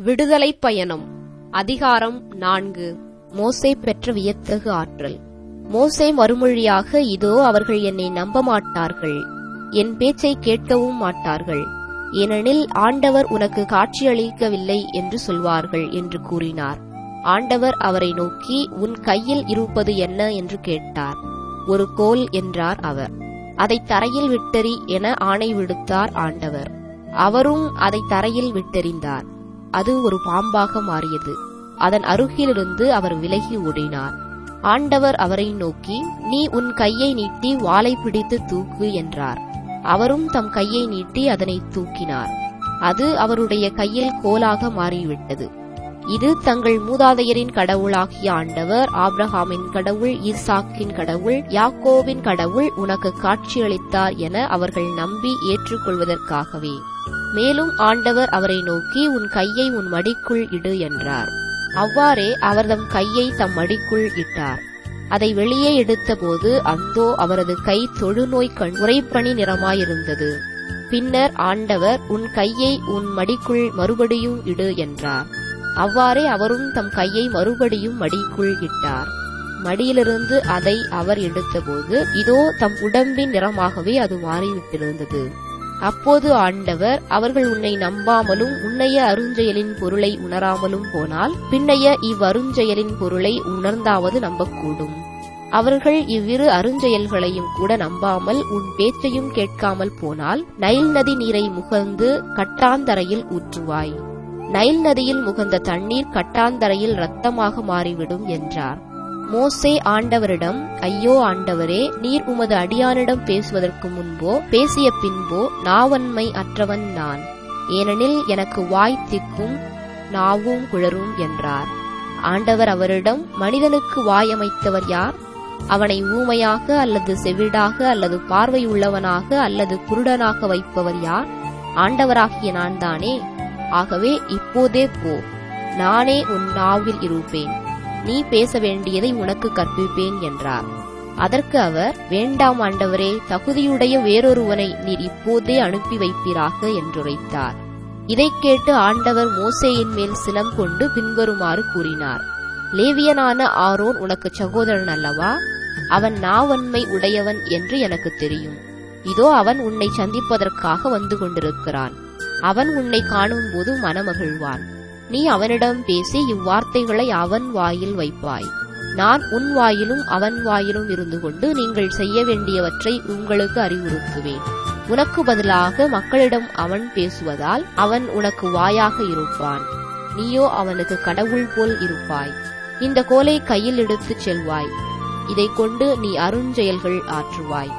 விடுதலைப் பயணம் அதிகாரம் நான்கு மோசே பெற்ற வியத்தகு ஆற்றல் மோசே மறுமொழியாக இதோ அவர்கள் என்னை நம்ப மாட்டார்கள் என் பேச்சை கேட்கவும் மாட்டார்கள் ஏனெனில் ஆண்டவர் உனக்கு காட்சியளிக்கவில்லை என்று சொல்வார்கள் என்று கூறினார் ஆண்டவர் அவரை நோக்கி உன் கையில் இருப்பது என்ன என்று கேட்டார் ஒரு கோல் என்றார் அவர் அதை தரையில் விட்டெறி என ஆணை விடுத்தார் ஆண்டவர் அவரும் அதை தரையில் விட்டெறிந்தார் அது ஒரு பாம்பாக மாறியது அதன் அருகிலிருந்து அவர் விலகி ஓடினார் ஆண்டவர் அவரை நோக்கி நீ உன் கையை நீட்டி வாளை பிடித்து தூக்கு என்றார் அவரும் தம் கையை நீட்டி அதனை தூக்கினார் அது அவருடைய கையில் கோலாக மாறிவிட்டது இது தங்கள் மூதாதையரின் கடவுளாகிய ஆண்டவர் ஆப்ரஹாமின் கடவுள் ஈசாக்கின் கடவுள் யாக்கோவின் கடவுள் உனக்கு காட்சியளித்தார் என அவர்கள் நம்பி ஏற்றுக்கொள்வதற்காகவே மேலும் ஆண்டவர் அவரை நோக்கி உன் கையை உன் மடிக்குள் இடு என்றார் அவ்வாறே அவர் தம் கையை தம் மடிக்குள் இட்டார் அதை வெளியே எடுத்தபோது அந்தோ அவரது கை தொழுநோய் கண் உறைப்பனி நிறமாயிருந்தது பின்னர் ஆண்டவர் உன் கையை உன் மடிக்குள் மறுபடியும் இடு என்றார் அவ்வாறே அவரும் தம் கையை மறுபடியும் மடிக்குள் இட்டார் மடியிலிருந்து அதை அவர் எடுத்தபோது இதோ தம் உடம்பின் நிறமாகவே அது மாறிவிட்டிருந்தது அப்போது ஆண்டவர் அவர்கள் உன்னை நம்பாமலும் உன்னைய அருஞ்செயலின் பொருளை உணராமலும் போனால் பின்னைய இவ்வருஞ்செயலின் பொருளை உணர்ந்தாவது நம்பக்கூடும் அவர்கள் இவ்விரு அருஞ்செயல்களையும் கூட நம்பாமல் உன் பேச்சையும் கேட்காமல் போனால் நைல் நதி நீரை முகந்து கட்டாந்தரையில் ஊற்றுவாய் நைல் நதியில் முகந்த தண்ணீர் கட்டாந்தரையில் இரத்தமாக மாறிவிடும் என்றார் மோசே ஆண்டவரிடம் ஐயோ ஆண்டவரே நீர் உமது அடியானிடம் பேசுவதற்கு முன்போ பேசிய பின்போ நாவன்மை அற்றவன் நான் ஏனெனில் எனக்கு வாய் திக்கும் நாவும் குழரும் என்றார் ஆண்டவர் அவரிடம் மனிதனுக்கு வாய் அமைத்தவர் யார் அவனை ஊமையாக அல்லது செவிடாக அல்லது பார்வை உள்ளவனாக அல்லது குருடனாக வைப்பவர் யார் ஆண்டவராகிய நான் தானே ஆகவே இப்போதே போ நானே உன் நாவில் இருப்பேன் நீ பேச வேண்டியதை உனக்கு கற்பிப்பேன் என்றார் அதற்கு அவர் வேண்டாம் ஆண்டவரே தகுதியுடைய வேறொருவனை நீர் இப்போதே அனுப்பி வைப்பீராக என்றுரைத்தார் இதைக் கேட்டு ஆண்டவர் மோசேயின் மேல் சினம் கொண்டு பின்வருமாறு கூறினார் லேவியனான ஆரோன் உனக்கு சகோதரன் அல்லவா அவன் நாவன்மை உடையவன் என்று எனக்கு தெரியும் இதோ அவன் உன்னை சந்திப்பதற்காக வந்து கொண்டிருக்கிறான் அவன் உன்னை காணும்போது மனமகிழ்வான் நீ அவனிடம் பேசி இவ்வார்த்தைகளை அவன் வாயில் வைப்பாய் நான் உன் வாயிலும் அவன் வாயிலும் இருந்து கொண்டு நீங்கள் செய்ய வேண்டியவற்றை உங்களுக்கு அறிவுறுத்துவேன் உனக்கு பதிலாக மக்களிடம் அவன் பேசுவதால் அவன் உனக்கு வாயாக இருப்பான் நீயோ அவனுக்கு கடவுள் போல் இருப்பாய் இந்த கோலை கையில் எடுத்துச் செல்வாய் இதைக் கொண்டு நீ அருஞ்செயல்கள் ஆற்றுவாய்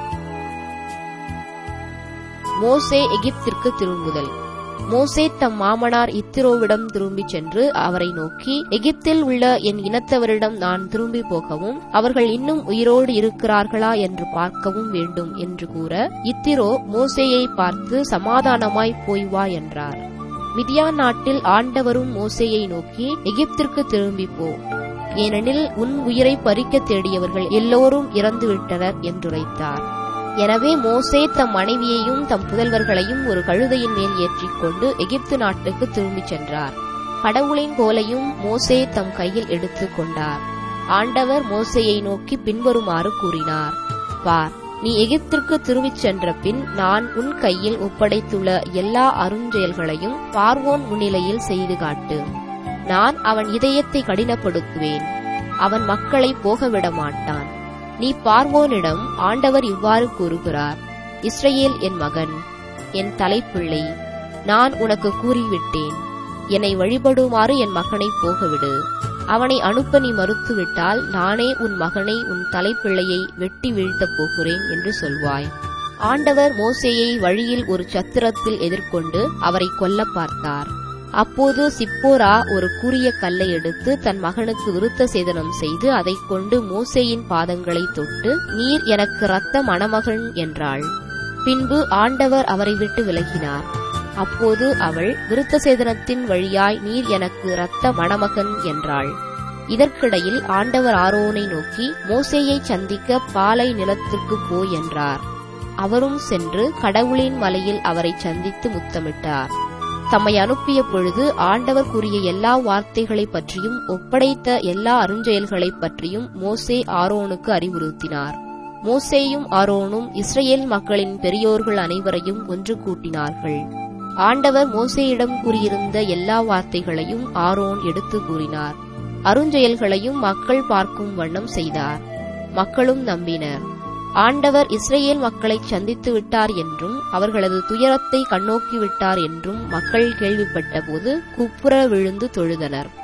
மோசே எகிப்திற்கு திரும்புதல் மோசே தம் மாமனார் இத்திரோவிடம் திரும்பிச் சென்று அவரை நோக்கி எகிப்தில் உள்ள என் இனத்தவரிடம் நான் திரும்பி போகவும் அவர்கள் இன்னும் உயிரோடு இருக்கிறார்களா என்று பார்க்கவும் வேண்டும் என்று கூற இத்திரோ மோசேயை பார்த்து சமாதானமாய் போய் வா என்றார் மிதியான் நாட்டில் ஆண்டவரும் மோசேயை நோக்கி எகிப்திற்கு திரும்பி போ ஏனெனில் உன் உயிரை பறிக்க தேடியவர்கள் எல்லோரும் இறந்துவிட்டனர் என்றுரைத்தார் எனவே மோசே தம் மனைவியையும் தம் புதல்வர்களையும் ஒரு கழுதையின் மேல் ஏற்றிக்கொண்டு எகிப்து நாட்டுக்கு திரும்பிச் சென்றார் கடவுளின் கோலையும் மோசே தம் கையில் எடுத்துக் கொண்டார் ஆண்டவர் மோசேயை நோக்கி பின்வருமாறு கூறினார் பார் நீ எகிப்திற்கு திரும்பிச் சென்ற பின் நான் உன் கையில் ஒப்படைத்துள்ள எல்லா அருஞ்செயல்களையும் பார்வோன் முன்னிலையில் செய்து காட்டு நான் அவன் இதயத்தை கடினப்படுத்துவேன் அவன் மக்களை போக விட மாட்டான் நீ பார்வோனிடம் ஆண்டவர் இவ்வாறு கூறுகிறார் இஸ்ரேல் என் மகன் என் தலைப்பிள்ளை நான் உனக்கு கூறிவிட்டேன் என்னை வழிபடுமாறு என் மகனை போகவிடு அவனை அனுப்ப நீ மறுத்துவிட்டால் நானே உன் மகனை உன் தலைப்பிள்ளையை வெட்டி வீழ்த்தப் போகிறேன் என்று சொல்வாய் ஆண்டவர் மோசேயை வழியில் ஒரு சத்திரத்தில் எதிர்கொண்டு அவரை கொல்ல பார்த்தார் அப்போது சிப்போரா ஒரு கூரிய கல்லை எடுத்து தன் மகனுக்கு விருத்த சேதனம் செய்து அதைக் கொண்டு மோசேயின் பாதங்களை தொட்டு நீர் எனக்கு இரத்த மணமகன் என்றாள் பின்பு ஆண்டவர் அவரை விட்டு விலகினார் அப்போது அவள் விருத்த சேதனத்தின் வழியாய் நீர் எனக்கு இரத்த மணமகன் என்றாள் இதற்கிடையில் ஆண்டவர் ஆரோனை நோக்கி மோசேயை சந்திக்க பாலை நிலத்திற்கு போ என்றார் அவரும் சென்று கடவுளின் மலையில் அவரை சந்தித்து முத்தமிட்டார் தம்மை அனுப்பிய பொழுது ஆண்டவர் கூறிய எல்லா வார்த்தைகளைப் பற்றியும் ஒப்படைத்த எல்லா அருஞ்செயல்களைப் பற்றியும் மோசே ஆரோனுக்கு அறிவுறுத்தினார் மோசேயும் ஆரோனும் இஸ்ரேல் மக்களின் பெரியோர்கள் அனைவரையும் ஒன்று கூட்டினார்கள் ஆண்டவர் மோசேயிடம் கூறியிருந்த எல்லா வார்த்தைகளையும் ஆரோன் எடுத்து கூறினார் அருஞ்செயல்களையும் மக்கள் பார்க்கும் வண்ணம் செய்தார் மக்களும் நம்பினர் ஆண்டவர் இஸ்ரேல் மக்களை சந்தித்து விட்டார் என்றும் அவர்களது துயரத்தை கண்ணோக்கி விட்டார் என்றும் மக்கள் கேள்விப்பட்டபோது குப்புற விழுந்து தொழுதனர்